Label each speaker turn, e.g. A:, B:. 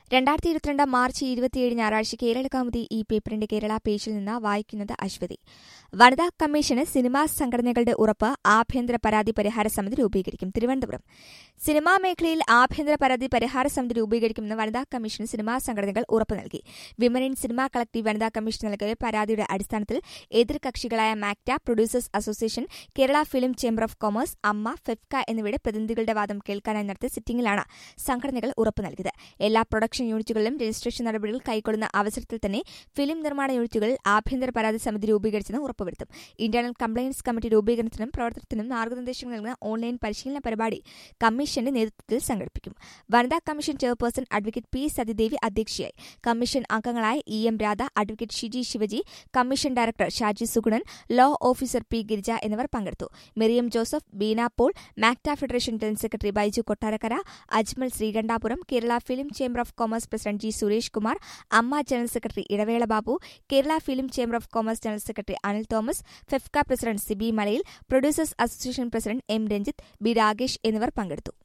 A: രണ്ടായിരത്തി ഇരുപത്തിരണ്ട് മാർച്ച് ഇരുപത്തിയേഴ് ഞായറാഴ്ച കേരള കൗമുദി ഈ പേപ്പറിന്റെ കേരള പേജിൽ നിന്ന് വായിക്കുന്നത് അശ്വതി വനിതാ കമ്മീഷന് സിനിമാ സംഘടനകളുടെ ഉറപ്പ് ആഭ്യന്തര പരാതി പരിഹാര സമിതി രൂപീകരിക്കും തിരുവനന്തപുരം സിനിമാ മേഖലയിൽ ആഭ്യന്തര പരാതി പരിഹാര സമിതി രൂപീകരിക്കുമെന്ന് വനിതാ കമ്മീഷന് സിനിമാ സംഘടനകൾ ഉറപ്പ് നൽകി വിമൻ ഇൻ സിനിമാ കളക്ടീവ് വനിതാ കമ്മീഷൻ നൽകിയ പരാതിയുടെ അടിസ്ഥാനത്തിൽ എതിർകക്ഷികളായ MACTA producers association Kerala film chamber of commerce AMMA FEFKA എന്നിവയുടെ പ്രതിനിധികളുടെ വാദം കേൾക്കാനായി നടത്തിയ സിറ്റിംഗിലാണ് സംഘടനകൾ ഉറപ്പ് നൽകിയത് എല്ലാ പ്രൊഡക്ഷൻ യൂണിറ്റുകളിലും രജിസ്ട്രേഷൻ നടപടികൾ കൈക്കൊള്ളുന്ന അവസരത്തിൽ തന്നെ ഫിലിം നിർമ്മാണ യൂണിറ്റുകളിൽ ആഭ്യന്തര പരാതി സമിതി രൂപീകരിച്ചെന്ന് ഉറപ്പുവരുത്തും ഇന്റേണൽ കംപ്ലയിൻസ് കമ്മിറ്റി രൂപീകരണത്തിനും പ്രവർത്തനത്തിനും മാർഗനിർദ്ദേശങ്ങൾ നൽകുന്ന ഓൺലൈൻ പരിശീലന പരിപാടി കമ്മീഷന്റെ നേതൃത്വത്തിൽ സംഘടിപ്പിക്കും വനിതാ commission chairperson advocate P Sathidevi അധ്യക്ഷയായി കമ്മീഷൻ അംഗങ്ങളായ E M Radha advocate Shiji Sivaji commission director Shaji Sugunan law officer P Girija എന്നിവർ പങ്കെടുത്തു Mariam Joseph Beena Paul MACTA federation general secretary Baiju Kottarakkara Ajmal Sreekandapuram Kerala film chamber of commerce president G Suresh Kumar AMMA general secretary Idavela Babu Kerala film chamber of commerce general secretary Anil Thomas FEFKA president Sibi Malayil producers association president M Ranjith B Ragesh എന്നിവർ പങ്കെടുത്തു